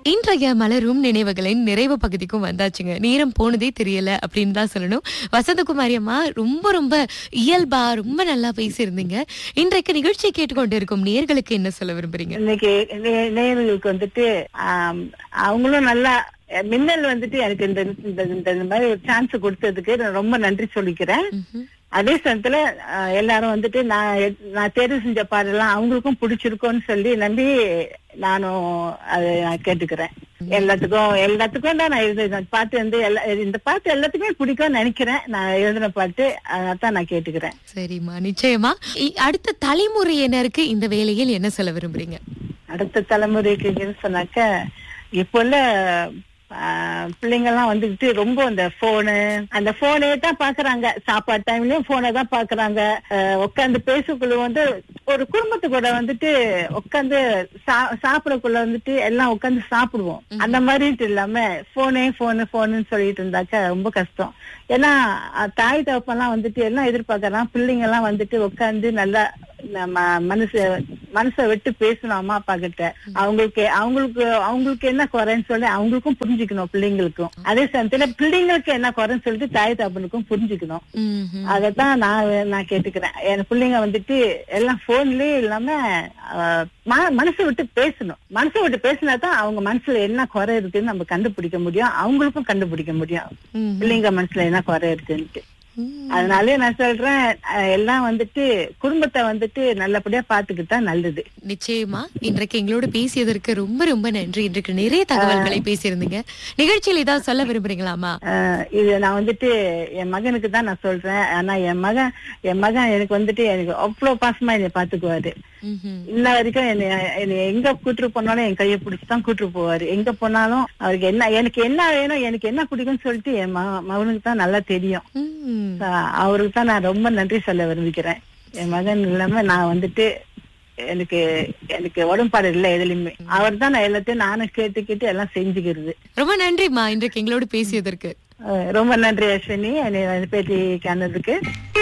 இன்றைய மலரும் நினைவுகளின் நிறைவு பகுதிக்கும் வந்தாச்சுங்க நேரம் போனதே தெரியல அப்படின்னு தான் சொல்லணும் வசந்தகுமாரி அம்மா ரொம்ப ரொம்ப இயல்பா ரொம்ப நல்லா பேசியிருந்தீங்க இன்றைக்கு நிகழ்ச்சியை கேட்டுக்கொண்டு இருக்கும் நேர்களுக்கு என்ன சொல்ல விரும்புறீங்க இன்னைக்கு நே- நேயர்களுக்கு வந்துட்டு ஆம், அவங்களும் நல்லா அஹ், மின்னல் வந்துட்டு எனக்கு இந்த இந்த- இந்த இந்த மாதிரி ஒரு சான்ஸ் கொடுத்ததுக்கு நான் ரொம்ப நன்றி சொல்லிக்கிறேன் ம்ஹும். அதே சமயத்துல அஹ், எல்லாரும் வந்துட்டு நான் எ- நான் தேர்வு செஞ்ச பாடலாம் அவங்களுக்கும் பிடிச்சிருக்கோன்னு சொல்லி நம்பி நானும் அதை நான் கேட்டுக்கிறேன் எல்லாத்துக்கும் எல்லாத்துக்கும் தான் நான் எழுது இந்த பாட்டு வந்து எல்லா இந்த பாட்டு எல்லாத்துக்குமே பிடிக்கும்னு நினைக்கிறேன் நான் எழுதின பாட்டு அதான் நான் கேட்டுக்கிறேன் சரிம்மா நிச்சயமா இ- அடுத்த தலைமுறையினருக்கு இந்த வேளையில் என்ன சொல்ல விரும்புறீங்க அடுத்த தலைமுறைக்கு என்ன சொன்னாக்க இப்போ உள்ள பிள்ளைங்க எல்லாம் வந்துட்டு ரொம்ப இந்த போனு அந்த போனே தான் பாக்குறாங்க சாப்பாடு டைம்லயும் போனை தான் பாக்குறாங்க உட்காந்து பேசக்குள்ள வந்து ஒரு குடும்பத்து கூட வந்துட்டு உட்காந்து சாப்பிடக்குள்ள வந்துட்டு எல்லாம் உட்காந்து சாப்பிடுவோம் அந்த மாதிரி இல்லாம போனே போனு போனுன்னு சொல்லிட்டு இருந்தாக்க ரொம்ப கஷ்டம் ஏன்னா அஹ், தாய் தகப்பெல்லாம் வந்துட்டு எல்லாம் எதிர்பார்க்கறான் பிள்ளைங்க எல்லாம் வந்துட்டு உட்காந்து நல்லா நம்ம மனசு மனசை விட்டு பேசணும் அம்மா அப்பா கிட்ட அவங்களுக்கு அவங்களுக்கு அவங்களுக்கு என்ன குறைன்னு சொல்லி அவங்களுக்கும் புரிஞ்சுக்கணும் பிள்ளைங்களுக்கும் அதே சமயத்துல பிள்ளைங்களுக்கு என்ன குறைன்னு சொல்லிட்டு தாய் தகப்பனுக்கும் புரிஞ்சுக்கணும் ம்ஹும். அதத்தான் நான் நான் கேட்டுக்கிறேன் என் பிள்ளைங்க வந்துட்டு எல்லாம் போன்லயே இல்லாம அஹ், ம- மனசை விட்டு பேசணும் மனசை விட்டு பேசினா தான் அவங்க மனசுல என்ன குறை இருக்குன்னு நம்ம கண்டுபிடிக்க முடியும் அவங்களுக்கும் கண்டுபிடிக்க முடியும் ம்ஹும். பிள்ளைங்க மனசுல என்ன குறை இருக்குன்ட்டு ம். அதனாலே நான் சொல்றேன் அஹ், எல்லாம் வந்துட்டு குடும்பத்தை வந்துட்டு நல்லபடியா பாத்துக்கிட்டா நல்லது நிச்சயமா இன்றைக்கு எங்களோட பேசியதற்கு ரொம்ப ரொம்ப நன்றி இன்றைக்கு நிறைய தகவல்களை பேசியிருந்தீங்க நிகழ்ச்சியில் ஏதாவது சொல்ல விரும்புறீங்களாமா அஹ், இது நான் வந்துட்டு என் மகனுக்கு தான் நான் சொல்றேன் ஆனா என் மகன் என் மகன் எனக்கு வந்துட்டு எனக்கு அவ்வளவு பாசமா என்னை பாத்துக்குவாரு ம்ஹும். இன்ன வரைக்கும் என்னை என்னை எங்க கூட்டு போனாலும் என் கையை பிடிச்சி தான் கூட்டு போவாரு எங்க போனாலும் அவருக்கு என்ன எனக்கு என்ன வேணும் எனக்கு என்ன பிடிக்கும்னு சொல்லிட்டு என் மக- மகனுக்கு தான் நல்லா தெரியும் ம். அஹ், அவருக்கு தான் நான் ரொம்ப நன்றி சொல்ல விரும்பிக்கிறேன் என் மகன் இல்லாம நான் வந்துட்டு எனக்கு எனக்கு உடன்பாடு இல்லை எதுலயுமே அவர் தான் நான் எல்லாத்தையும் நானும் கேட்டு கேட்டு எல்லாம் செஞ்சுக்கிறது ரொம்ப நன்றிம்மா இன்றைக்கு எங்களோட பேசியதற்கு அஹ், ரொம்ப நன்றி அஸ்வினி என்னை பேட்டி காணதுக்கு